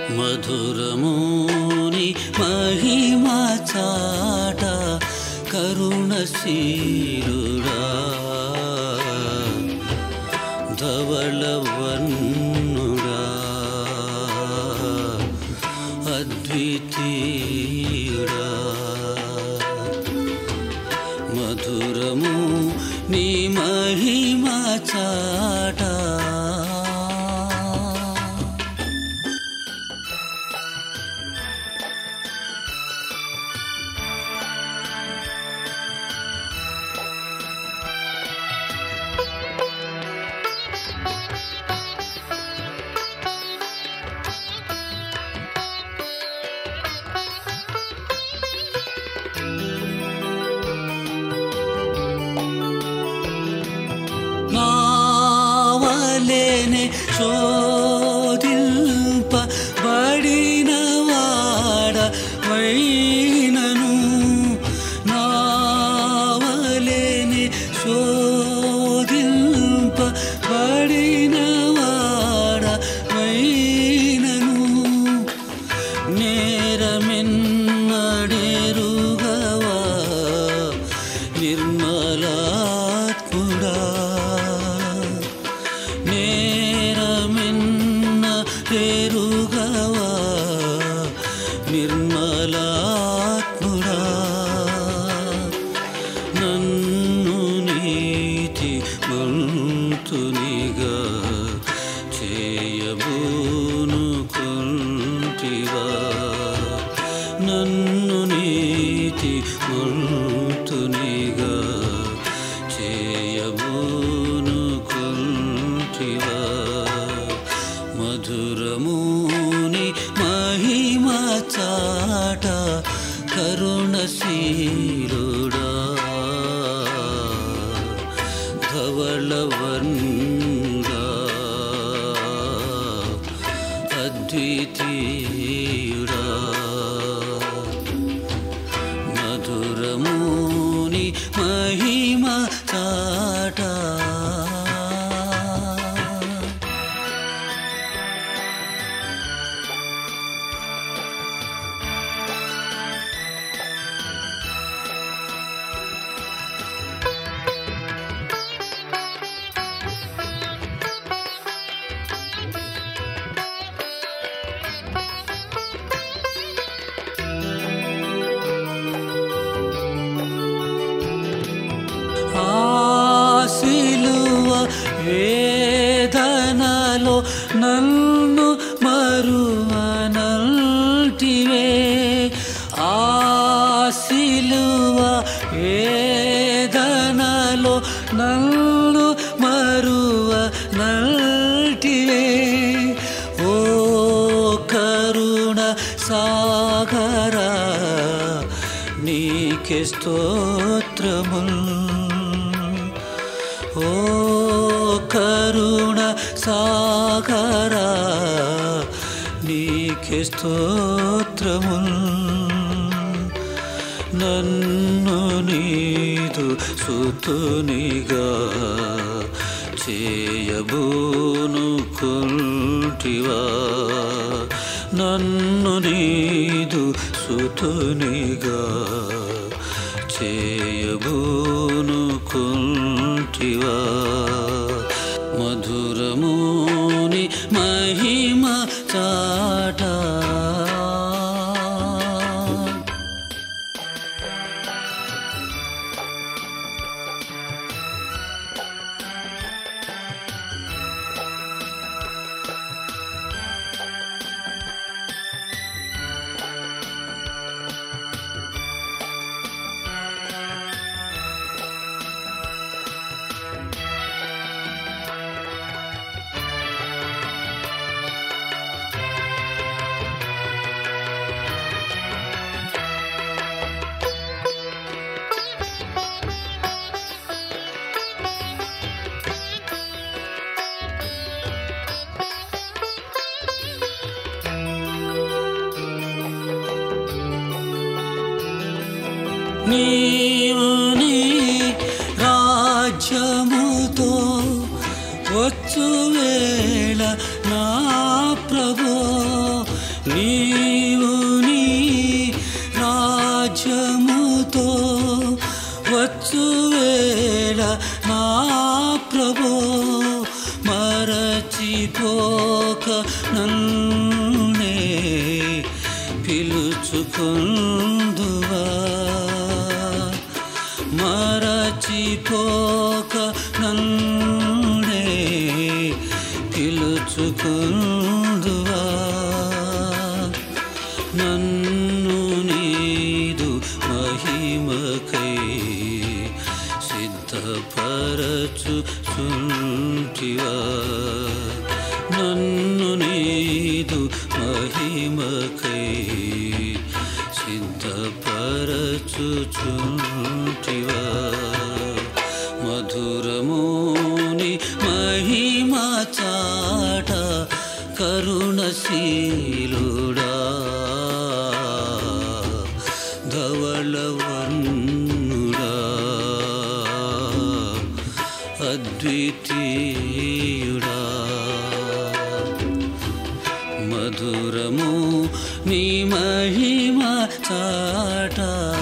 మధురమోని మహిమ చాట కరుణశీరుడా ధవళవన్నుడా అద్వితీయుడా మధురము నీ మహిమ చాట నావలేనే శోధింప బడిన వాడ వైనను నావలేనే శోధింప బడిన వాడ వైనను నేరమెన్నడెరుగవా నిర్మలాత్ముడా నేరమెన్న ఎరుగవా నిర్మలాత్ముడా నన్ను నీతి మంతునిగా చేయబూను కుంటివా నన్ను నీతి మంతునిగా చేయబూను కుంటివా మధురమూని మహిమ చాట కరుణశీలుడా ధవళవర్ణుడా అద్వితీయుడా మధురమూని మహిమ చాట ఆశిలువ వేదనలో నన్ను మరువనల్టివే ఆశిలువ వేదనలో నన్ను మరువ నల్టివే ఓ కరుణ సాగరా నీకే స్తోత్రముల్ ఓ కరుణ సాగరా నీకే స్తోత్రముల్ నన్ను నీదు సుతునిగా చేయబూను కుంటివా నన్ను నీదు సుతునిగా చేయబూను కుంటివా మధురమూని మహిమ చాట నీవు నీ రాజ్యముతో వచ్చు వేళ నా ప్రభు ప్రభో మరచిపోక నన్నే పిలుచుకుందువా మరచిపోక నన్నే పిలుచుకుందువా నన్ను నీదు మహిమకై సిద్ధపరచుచుంటివా నన్ను నీదు మహిమకై సిద్ధపరచుచుంటివా మధురమోని మహిమ చాట కరుణశీలుడా ధవళవర్ణుడా అద్వితీయుడా మధురము నీ మహిమ చాట